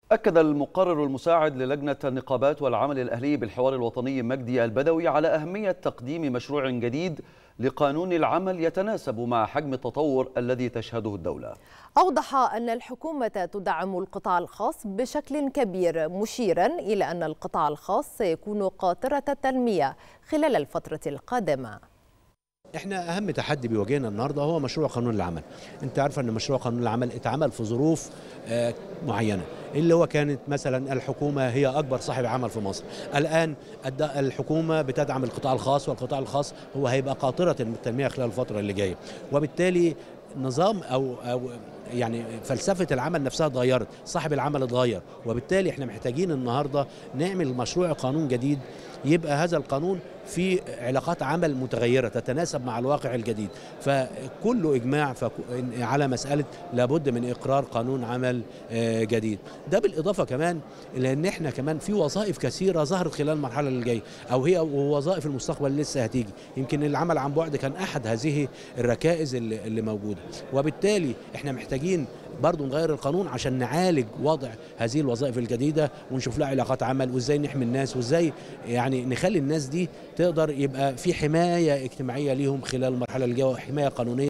أكد المقرر المساعد للجنة النقابات والعمل الأهلي بالحوار الوطني مجدي البدوي على أهمية تقديم مشروع جديد لقانون العمل يتناسب مع حجم التطور الذي تشهده الدولة أوضح أن الحكومة تدعم القطاع الخاص بشكل كبير مشيرا إلى أن القطاع الخاص سيكون قاطرة التنمية خلال الفترة القادمة احنا اهم تحدي بيواجهنا النهارده هو مشروع قانون العمل انت عارفه ان مشروع قانون العمل اتعمل في ظروف آه، معينه اللي هو كانت مثلا الحكومه هي اكبر صاحب عمل في مصر الان الحكومه بتدعم القطاع الخاص والقطاع الخاص هو هيبقى قاطره التنميه خلال الفتره اللي جايه وبالتالي نظام او او يعني فلسفه العمل نفسها اتغيرت صاحب العمل اتغير وبالتالي احنا محتاجين النهارده نعمل مشروع قانون جديد يبقى هذا القانون في علاقات عمل متغيرة تتناسب مع الواقع الجديد فكله إجماع على مسألة لابد من إقرار قانون عمل جديد ده بالإضافة كمان إلى أن احنا كمان في وظائف كثيرة ظهرت خلال المرحلة اللي جاية أو هي وظائف المستقبل اللي لسه هتيجي يمكن العمل عن بعد كان أحد هذه الركائز اللي, اللي موجودة وبالتالي احنا محتاجين برضو نغير القانون عشان نعالج وضع هذه الوظائف الجديدة ونشوف لها علاقات عمل وازاي نحمي الناس وازاي يعني نخلي الناس دي تقدر يبقى في حمايه اجتماعيه ليهم خلال المرحله الجايه وحمايه قانونيه